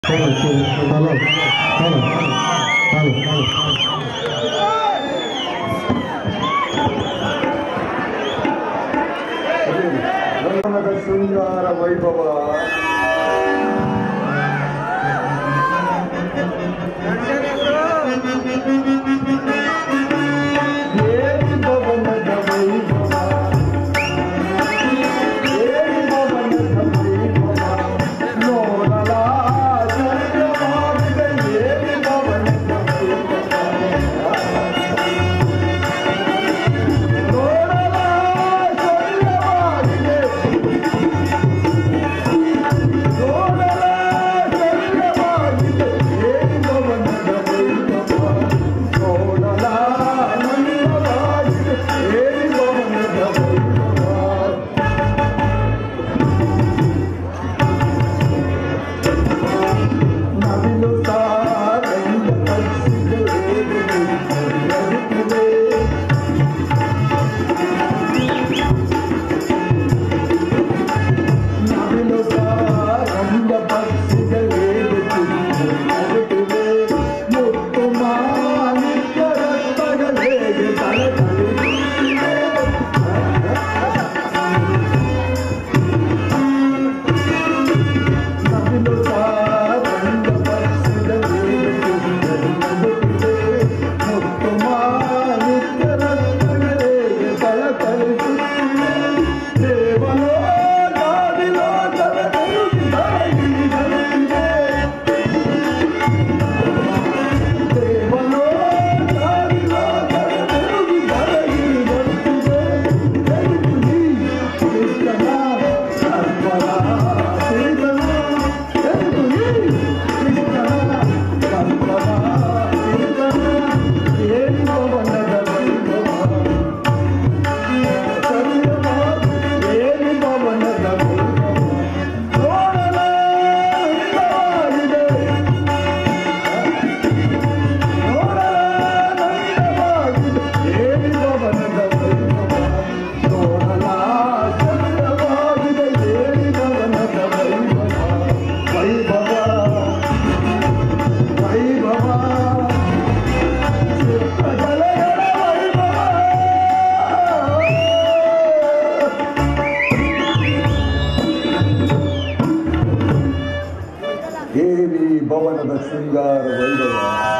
Hello, hello, hello, hello, hello. ಗಮನದ ಶೃಂಗಾರ ವೈಭವ ಏರಿ ಭವನದ ವೈಭವ ಏರಿ ಭವನದ ವೈಭವ ನೋಡಲ ಚಂದ್ರಮಾಗಿದೆ ಏರಿ ಭವನದ ವೈಭವ ನೋಡಲ ಚಂದ್ರಮಾಗಿದೆ ನೋಡಲ ಚಂದ್ರಮಾಗಿದೆ ಏರಿ ಭವನದ ವೈಭವ ನೋಡಲ ಆನಂದವಾಗಿದೆ ಏರಿ ಭವನದ ವೈಭವ ನವಿಲು ತಾರೆಂದ ಪಕ್ಷಿಗಳು ಬರುತ್ತಿವೆ. ನವಿಲು ತಾರೆಂದ ಪಕ್ಷಿಗಳು ಬರುತ್ತಿವೆ. ಮುತ್ತು ಮಾಣಿಕ್ಯ ರತ್ನಗಳೇಗೆ ತಳತಳಿಸುತ್ತಿವೆ. ನವಿಲು ತಾರೆಂದ ಪಕ್ಷಿಗಳು ಬರುತ್ತಿವೆ. ಮುತ್ತು ಮಾಣಿಕ್ಯ ರತ್ನಗಳೇಗೆ ತಳತಳಿಸುತ್ತಿವೆ. ದೇವಲೋ ಗಾದಿಲೋ ತಲೆದೆರುಗಿ ಧರೆಗಿಳಿ ಬರುತ್ತಿದೆ. ದೇವಲೋ ಗಾದಿಲೋ ತಲೆದೆರುಗಿ ಧರೆಗಿಳಿ ಬರುತ್ತಿದೆ. ಜರುಗುಲಿ ಕೃಷ್ಣನ ಸರ್ವರ ಸಿರಿಗಳು. ಜರುಗುಲಿ ಕೃಷ್ಣನ ಸರ್ವರ ಸಿರಿಗಳು. ಏರಿ ಭವನದ ವೈಭವ ಏರಿ ಭವನದ ನೋಡಲಾಗಿದೆ ನೋಡಲಾಗಿದೆ ಏರಿ ಭವನದ ವೈಭವ ನೋಡಲಾಗಿದೆ ಏರಿ ಭವನದ ವೈಭವ ವೈಭವ ವೈಭವ ಚಿತ್ರಕಲೆಗಳ ವೈಭವ ಏರಿ ಭವನದ ಶೃಂಗಾರ ವೈಭವ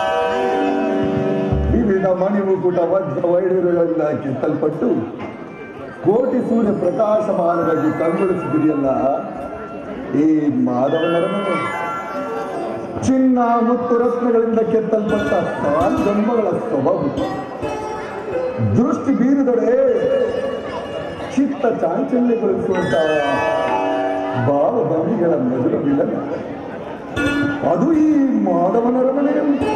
ವಿವಿಧ ಮಣಿಮುಕುಟ ವಜ್ರ ವೈಡೂರ್ಯಗಳಿಂದ ಕಿತ್ತಲ್ಪಟ್ಟು ಕೋಟಿ ಸೂರ್ಯ ಪ್ರಕಾಶಮಾನವಾಗಿ ಕಂಗೊಳಿಸುತ್ತಿದೆಯಲ್ಲ ಈ ಮಾಧವನರ ಮನೆ ಚಿನ್ನ ಮತ್ತು ರತ್ನಗಳಿಂದ ಕೆತ್ತಲ್ಪಟ್ಟ ಜನ್ಮಗಳ ಸ್ವಭಾವ ದೃಷ್ಟಿ ಬೀರಿದೊಡೆ ಚಿತ್ತ ಚಾಂಚಲ್ಯಗೊಳಿಸುವಂತಹ ಭಾವಭಂಗಿಗಳ ಮಧುರ ವಿಲನ ಅದು ಈ ಮಾಧವನರ ಮನೆಯಲ್ಲಿ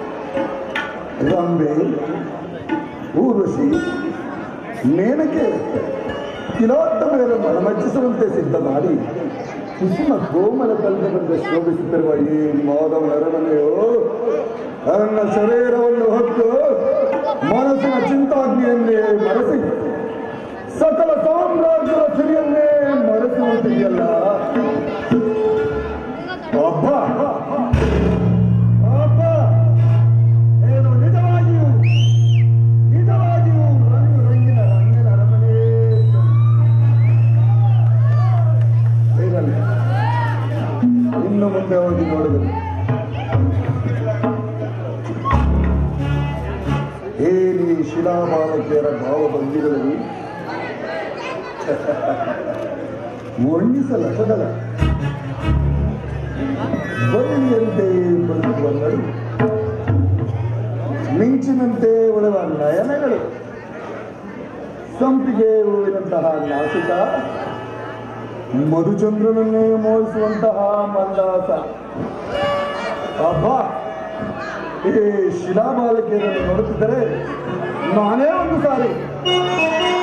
ರಂಬೆ ಊರ್ವಶಿ ಮೇನಕೆ ಕಿಲೋತ್ತಮೆಯರು ಮನಮಜ್ಜಿಸುವಂತೆ ಸಿದ್ಧ ಮಾಡಿ ಕುಸುಮ ಕೋಮಲ ಕಲ್ಪದಿಂದ ಶೋಭಿಸುತ್ತಿರುವ ಈ ಮಾಧವನರ ಮನೆಯು ತನ್ನ ಶರೀರವನ್ನು ಹೊತ್ತು ಮನಸ್ಸಿನ ಚಿಂತಾಗ್ನಿಯನ್ನೇ ಮರೆಸಿ ಸಕಲ ಸಾಮ್ರಾಜ್ಯದ ಸಿರಿಯನ್ನೇ ಮರೆಸುವಂತಿದೆಯಲ್ಲ ಅಬ್ಬ ಅಬ್ಬ ಏನು ನಿಜವಾಗಿಯೂ ನಿಜವಾಗಿಯೂ ರಂಗು ರಂಗಿನ ರಂಗಿನ ಅರಮನೆ ಹೇಗಲ್ಲ ಇನ್ನು ಮುಂದೆ ಹೋಗಿ ನೋಡಿದರು ಏನಿ ಶಿಲಾಬಾಲಕಿಯರ ಭಾವಭಂಗಿಗಳಲ್ಲಿ ವರ್ಣಿಸಲಸದಲ್ಲ ಬಳ್ಳಿಯಂತೆ ಬದುಕುವ ನಡು ಮಿಂಚಿನಂತೆ ಉಳುವ ನಯನಗಳು ಸಂಪಿಗೆ ಹೂವಿನಂತಹ ನಾಸಿಕ ಮಧುಚಂದ್ರನನ್ನೇ ಮೋಹಿಸುವಂತಹ ಮಂದಾಸ ಅಬ್ಬಾ ಈ ಶಿಲಾಬಾಲಕಿಯರನ್ನು ನೋಡುತ್ತಿದ್ದರೆ ನಾನೇ ಒಂದು ಸಾರಿ